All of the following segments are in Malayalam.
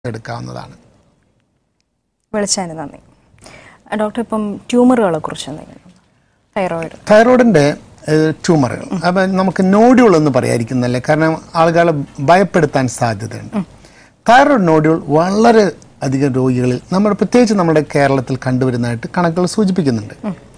എടുക്കാവുന്നതാണ് വിളിച്ചതിന് നന്ദി ആ, ഡോക്ടർ ഇപ്പം ട്യൂമറുകളെ കുറിച്ച് എന്തെങ്കിലും തൈറോയിഡ് തൈറോയിഡിന്റെ ട്യൂമറുകൾ അപ്പം നമുക്ക് നോഡ്യൂൾ എന്ന് പറയാതിരിക്കുന്നല്ലേ കാരണം ആളുകളെ ഭയപ്പെടുത്താൻ സാധ്യതയുണ്ട് തൈറോയിഡ് നോഡ്യൂൾ വളരെ അധികം രോഗികളിൽ നമ്മൾ പ്രത്യേകിച്ച് നമ്മുടെ കേരളത്തിൽ കണ്ടുവരുന്നതായിട്ട് കണക്കുകൾ സൂചിപ്പിക്കുന്നുണ്ട്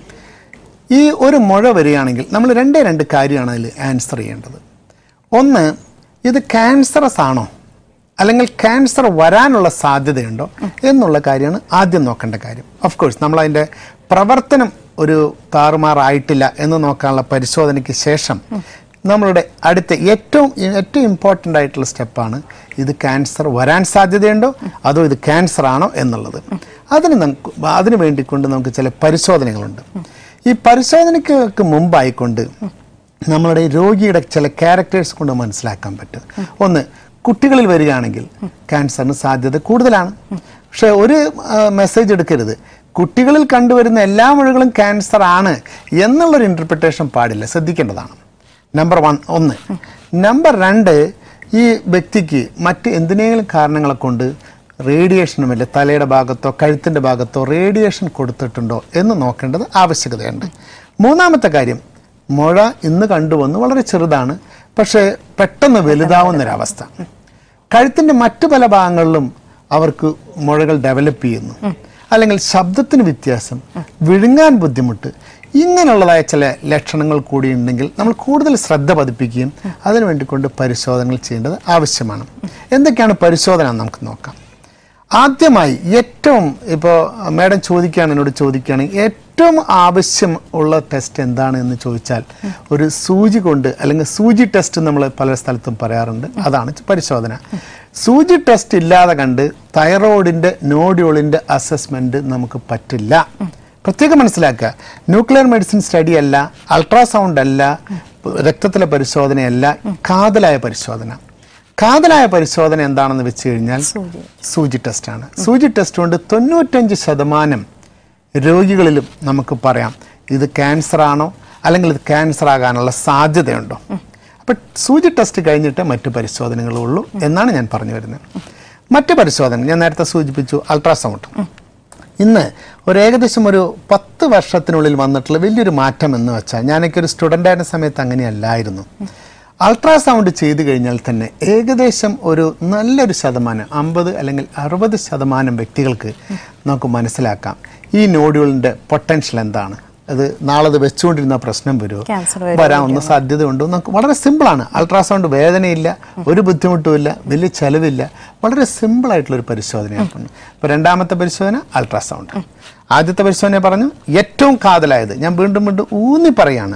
ഈ ഒരു മുഴ വരികയാണെങ്കിൽ നമ്മൾ രണ്ടേ രണ്ട് കാര്യമാണ് അതിൽ ആൻസർ ചെയ്യേണ്ടത് ഒന്ന് ഇത് ക്യാൻസറസ് ആണോ അല്ലെങ്കിൽ ക്യാൻസർ വരാനുള്ള സാധ്യതയുണ്ടോ എന്നുള്ള കാര്യമാണ് ആദ്യം നോക്കേണ്ട കാര്യം ഓഫ് കോഴ്സ് നമ്മൾ അതിൻ്റെ പ്രവർത്തനം ഒരു താറുമാറായിട്ടില്ല എന്ന് നോക്കാനുള്ള പരിശോധനയ്ക്ക് ശേഷം നമ്മളുടെ അടുത്ത ഏറ്റവും ഏറ്റവും ഇമ്പോർട്ടൻ്റ് ആയിട്ടുള്ള സ്റ്റെപ്പാണ് ഇത് ക്യാൻസർ വരാൻ സാധ്യതയുണ്ടോ അതോ ഇത് ക്യാൻസർ ആണോ എന്നുള്ളത് അതിന് നമുക്ക് അതിന് വേണ്ടിക്കൊണ്ട് നമുക്ക് ചില പരിശോധനകളുണ്ട് ഈ പരിശോധനയ്ക്ക് മുമ്പായിക്കൊണ്ട് നമ്മളുടെ ഈ രോഗിയുടെ ചില ക്യാരക്ടേഴ്സ് കൊണ്ട് മനസ്സിലാക്കാൻ പറ്റും ഒന്ന് കുട്ടികളിൽ വരികയാണെങ്കിൽ ക്യാൻസറിന് സാധ്യത കൂടുതലാണ് പക്ഷെ ഒരു മെസ്സേജ് എടുക്കരുത് കുട്ടികളിൽ കണ്ടുവരുന്ന എല്ലാ മുഴകളും ക്യാൻസർ ആണ് എന്നുള്ളൊരു ഇൻ്റർപ്രിട്ടേഷൻ പാടില്ല ശ്രദ്ധിക്കേണ്ടതാണ് നമ്പർ വൺ ഒന്ന് നമ്പർ രണ്ട് ഈ വ്യക്തിക്ക് മറ്റ് എന്തിനേലും കാരണങ്ങളെ കൊണ്ട് റേഡിയേഷനുമില്ല തലയുടെ ഭാഗത്തോ കഴുത്തിൻ്റെ ഭാഗത്തോ റേഡിയേഷൻ കൊടുത്തിട്ടുണ്ടോ എന്ന് നോക്കേണ്ടത് ആവശ്യകതയുണ്ട് മൂന്നാമത്തെ കാര്യം മുഴ ഇന്ന് കണ്ടുവന്ന് വളരെ ചെറുതാണ് പക്ഷേ പെട്ടെന്ന് വലുതാവുന്നൊരവസ്ഥ കഴുത്തിൻ്റെ മറ്റു പല ഭാഗങ്ങളിലും അവർക്ക് മുഴകൾ ഡെവലപ്പ് ചെയ്യുന്നു അല്ലെങ്കിൽ ശബ്ദത്തിന് വ്യത്യാസം വിഴുങ്ങാൻ ബുദ്ധിമുട്ട് ഇങ്ങനെയുള്ളതായ ചില ലക്ഷണങ്ങൾ കൂടി ഉണ്ടെങ്കിൽ നമ്മൾ കൂടുതൽ ശ്രദ്ധ പതിപ്പിക്കുകയും അതിനു വേണ്ടിക്കൊണ്ട് പരിശോധനകൾ ചെയ്യേണ്ടത് ആവശ്യമാണ് എന്തൊക്കെയാണ് പരിശോധന എന്ന് നമുക്ക് നോക്കാം ആദ്യമായി ഏറ്റവും ഇപ്പോൾ മാഡം ചോദിക്കുകയാണ് എന്നോട് ചോദിക്കുകയാണെങ്കിൽ ഏറ്റവും ആവശ്യം ഉള്ള ടെസ്റ്റ് എന്താണ് എന്ന് ചോദിച്ചാൽ ഒരു സൂചി കൊണ്ട് അല്ലെങ്കിൽ സൂചി ടെസ്റ്റ് നമ്മൾ പല സ്ഥലത്തും പറയാറുണ്ട് അതാണ് പരിശോധന സൂചി ടെസ്റ്റ് ഇല്ലാതെ കണ്ട് തൈറോയിഡിന്റെ നോഡ്യൂളിന്റെ അസസ്മെന്റ് നമുക്ക് പറ്റില്ല പ്രത്യേകം മനസ്സിലാക്കുക ന്യൂക്ലിയർ മെഡിസിൻ സ്റ്റഡി അല്ല അൾട്രാസൗണ്ട് അല്ല രക്തത്തിലെ പരിശോധനയല്ല കാതലായ പരിശോധന കാതലായ പരിശോധന എന്താണെന്ന് വെച്ച് കഴിഞ്ഞാൽ സൂചി ടെസ്റ്റാണ് സൂചി ടെസ്റ്റ് കൊണ്ട് തൊണ്ണൂറ്റഞ്ച് ശതമാനം രോഗികളിലും നമുക്ക് പറയാം ഇത് ക്യാൻസർ ആണോ അല്ലെങ്കിൽ ഇത് ക്യാൻസർ ആകാനുള്ള സാധ്യതയുണ്ടോ അപ്പം സൂചി ടെസ്റ്റ് കഴിഞ്ഞിട്ട് മറ്റു പരിശോധനകളുള്ളൂ എന്നാണ് ഞാൻ പറഞ്ഞു വരുന്നത് മറ്റു പരിശോധന ഞാൻ നേരത്തെ സൂചിപ്പിച്ചു അൾട്രാസൗണ്ട് ഇന്ന് ഒരു ഏകദേശം ഒരു പത്ത് വർഷത്തിനുള്ളിൽ വന്നിട്ടുള്ള വലിയൊരു മാറ്റം എന്ന് വെച്ചാൽ ഞാനൊക്കെ ഒരു സ്റ്റുഡൻ്റ് ആയിരുന്ന സമയത്ത് അങ്ങനെയല്ലായിരുന്നു അൾട്രാസൗണ്ട് ചെയ്തു കഴിഞ്ഞാൽ തന്നെ ഏകദേശം ഒരു നല്ലൊരു ശതമാനം അമ്പത് അല്ലെങ്കിൽ അറുപത് ശതമാനം വ്യക്തികൾക്ക് നമുക്ക് മനസ്സിലാക്കാം ഈ നോഡ്യൂളിൻ്റെ പൊട്ടൻഷ്യൽ എന്താണ് അത് നാളെ അത് വെച്ചുകൊണ്ടിരുന്ന പ്രശ്നം വരുമോ Cancer വരാവുന്ന സാധ്യതയുണ്ടോ നമുക്ക് വളരെ സിമ്പിളാണ് അൾട്രാസൗണ്ട് വേദനയില്ല ഒരു ബുദ്ധിമുട്ടുമില്ല വലിയ ചെലവില്ല വളരെ സിമ്പിളായിട്ടുള്ള ഒരു പരിശോധനയാണ് ഇപ്പോൾ രണ്ടാമത്തെ പരിശോധന അൾട്രാസൗണ്ട് ആദ്യത്തെ പരിശോധന പറഞ്ഞു ഏറ്റവും കാതലായത് ഞാൻ വീണ്ടും വീണ്ടും ഊന്നി പറയാണ്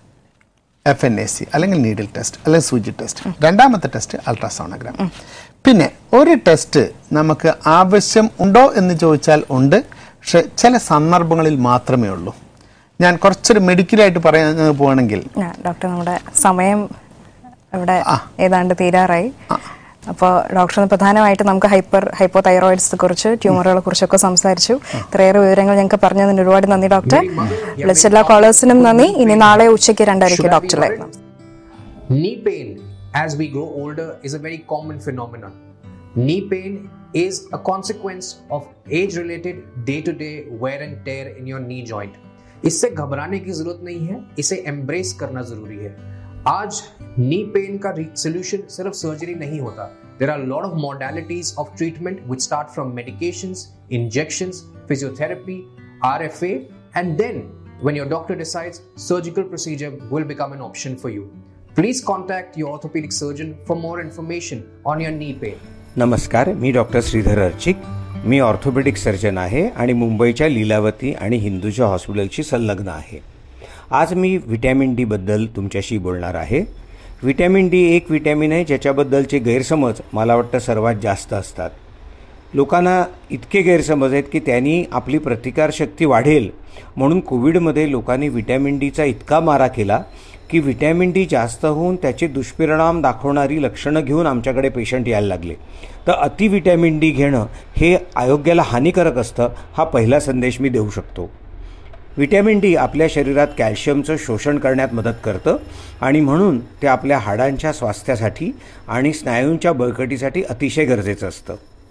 എഫ് എൻ എ സി അല്ലെങ്കിൽ നീഡിൽ ടെസ്റ്റ് അല്ലെങ്കിൽ സൂചി ടെസ്റ്റ് രണ്ടാമത്തെ ടെസ്റ്റ് അൾട്രാസോണോഗ്രാം പിന്നെ ഒരു ടെസ്റ്റ് നമുക്ക് ആവശ്യം ഉണ്ടോ എന്ന് ചോദിച്ചാൽ ഉണ്ട് പക്ഷെ ചില സന്ദർഭങ്ങളിൽ മാത്രമേ ഉള്ളൂ ഞാൻ കുറച്ചൊരു മെഡിക്കലായിട്ട് പറയാൻ പോവാണെങ്കിൽ ആ, ഡോക്ടർ നമ്മുടെ സമയം ഇവിടെ ഏതാണ്ട് തീരാറായി അപ്പോൾ ഡോക്ടർ ഇന്ന് പ്രധാനമായിട്ട് നമുക്ക് ഹൈപ്പർ ഹൈപ്പോ തൈറോയിഡ്സിനെ കുറിച്ച് ട്യൂമറുകളെ കുറിച്ചൊക്കെ സംസാരിച്ചു ഇത്രയേറെ വിവരങ്ങൾ ഞങ്ങൾക്ക് പറഞ്ഞതിന് ഒരുപാട് നന്ദി ഡോക്ടർ വിളിച്ച എല്ലാ കോളേഴ്സിനും നന്ദി ഇനി നാളെ ഉച്ചയ്ക്ക് രണ്ടരയ്ക്ക് ഡോക്ടറെ Knee pain as we grow older is a very common phenomenon. Knee pain is a consequence of age related day to day wear and tear in your knee joint. इससे घबराने की जरूरत नहीं है इसे एम्ब्रेस करना जरूरी है आज नी पेन का सोल्यूशन सिर्फ सर्जरी नहीं होता there are lot of modalities of treatment which start from medications injections physiotherapy RFA and then when your doctor decides surgical procedure will become an option for you Please contact your orthopedic surgeon for more information on your knee pain. नमस्कार मी डॉक्टर श्रीधर अर्चिक मी ऑर्थोपेडिक सर्जन आहे आणि मुंबईच्या लीलावती आणि हिंदूच्या हॉस्पिटलशी संलग्न आहे आज मी व्हिटॅमिन डीबद्दल तुमच्याशी बोलणार आहे व्हिटॅमिन डी एक व्हिटॅमिन आहे ज्याच्याबद्दलचे गैरसमज मला वाटतं सर्वात जास्त असतात लोकांना इतके गैरसमज आहेत की त्यांनी आपली प्रतिकारशक्ती वाढेल म्हणून कोविडमध्ये लोकांनी व्हिटॅमिन डीचा इतका मारा केला की व्हिटॅमिन डी जास्त होऊन त्याचे दुष्परिणाम दाखवणारी लक्षणं घेऊन आमच्याकडे पेशंट यायला लागले तर अति व्हिटॅमिन डी घेणं हे आरोग्याला हानिकारक असतं हा पहिला संदेश मी देऊ शकतो व्हिटॅमिन डी आपल्या शरीरात कॅल्शियमचं शोषण करण्यात मदत करतं आणि म्हणून ते आपल्या हाडांच्या स्वास्थ्यासाठी आणि स्नायूंच्या बळकटीसाठी अतिशय गरजेचं असतं